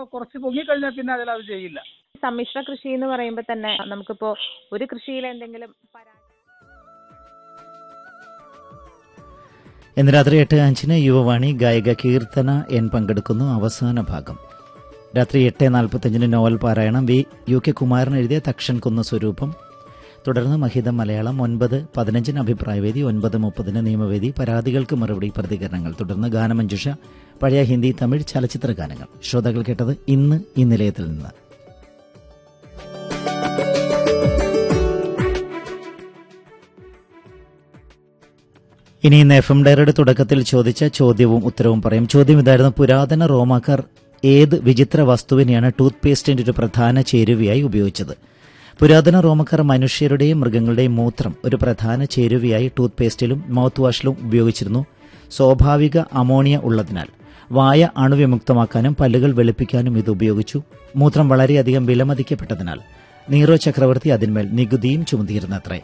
കുറച്ച് പൊങ്ങിക്കഴിഞ്ഞാൽ പിന്നെ അതിൽ അത് ചെയ്യില്ല സമ്മിശ്ര കൃഷി എന്ന് പറയുമ്പോൾ തന്നെ നമുക്കിപ്പോ ഒരു കൃഷിയിൽ എന്തെങ്കിലും പരാ- ഇന്ന് രാത്രി എട്ട് അഞ്ചിന് യുവവാണി ഗായിക കീർത്തന എൻ പങ്കെടുക്കുന്നു അവസാന ഭാഗം രാത്രി എട്ട് നാൽപ്പത്തഞ്ചിന് നോവൽ പാരായണം വി യു കെ കുമാരൻ എഴുതിയ തക്ഷൻ കുന്ന സ്വരൂപം തുടർന്ന് മഹിതം മലയാളം ഒൻപത് പതിനഞ്ചിന് അഭിപ്രായവേദി ഒൻപത് മുപ്പതിന് നിയമവേദി പരാതികൾക്ക് മറുപടി പ്രതികരണങ്ങൾ തുടർന്ന് ഗാനമഞ്ജുഷ പഴയ ഹിന്ദി തമിഴ് ചലച്ചിത്ര ഗാനങ്ങൾ ശ്രോതാക്കൾ കേട്ടത് ഇന്ന് ഈ നിലയത്തിൽ നിന്ന് ഇനി ഇന്ന് എഫ് എം ഡയറിയുടെ തുടക്കത്തിൽ ചോദിച്ച ചോദ്യവും ഉത്തരവും പറയും ചോദ്യം ഇതായിരുന്നു പുരാതന റോമാക്കാർ ഏത് വിചിത്ര വസ്തുവിനെയാണ് ടൂത്ത് പേസ്റ്റിന്റെ ഒരു പ്രധാന ചേരുവയായി ഉപയോഗിച്ചത് പുരാതന റോമക്കാർ മനുഷ്യരുടെയും മൃഗങ്ങളുടെയും മൂത്രം ഒരു പ്രധാന ചേരുവയായി ടൂത്ത് പേസ്റ്റിലും മൗത്ത് വാഷിലും ഉപയോഗിച്ചിരുന്നു സ്വാഭാവിക അമോണിയ ഉള്ളതിനാൽ വായ അണുവിമുക്തമാക്കാനും പല്ലുകൾ വെളുപ്പിക്കാനും ഇത് ഉപയോഗിച്ചു മൂത്രം വളരെയധികം വിലമതിക്കപ്പെട്ടതിനാൽ നീറോ ചക്രവർത്തി അതിന്മേൽ നികുതിയും ചുമത്തിയിരുന്നത്രേ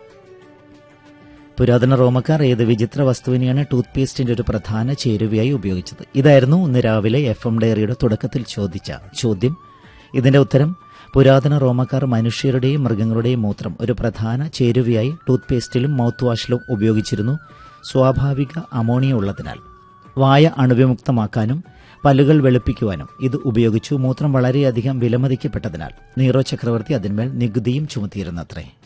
പുരാതന റോമക്കാർ ഏത് വിചിത്ര വസ്തുവിനെയാണ് ടൂത്ത് പേസ്റ്റിന്റെ ഒരു പ്രധാന ചേരുവയായി ഉപയോഗിച്ചത് ഇതായിരുന്നു ഇന്ന് രാവിലെ എഫ് എം ഡയറിയുടെ തുടക്കത്തിൽ ചോദിച്ച ചോദ്യം ഇതിന്റെ ഉത്തരം പുരാതന റോമക്കാർ മനുഷ്യരുടെയും മൃഗങ്ങളുടെയും മൂത്രം ഒരു പ്രധാന ചേരുവയായി ടൂത്ത് പേസ്റ്റിലും മൗത്ത് വാഷിലും ഉപയോഗിച്ചിരുന്നു സ്വാഭാവിക അമോണിയ ഉള്ളതിനാൽ വായ അണുവിമുക്തമാക്കാനും പല്ലുകൾ വെളുപ്പിക്കുവാനും ഇത് ഉപയോഗിച്ചു മൂത്രം വളരെയധികം വിലമതിക്കപ്പെട്ടതിനാൽ നീറോ ചക്രവർത്തി അതിന്മേൽ നികുതിയും ചുമത്തിയിരുന്നത്രേ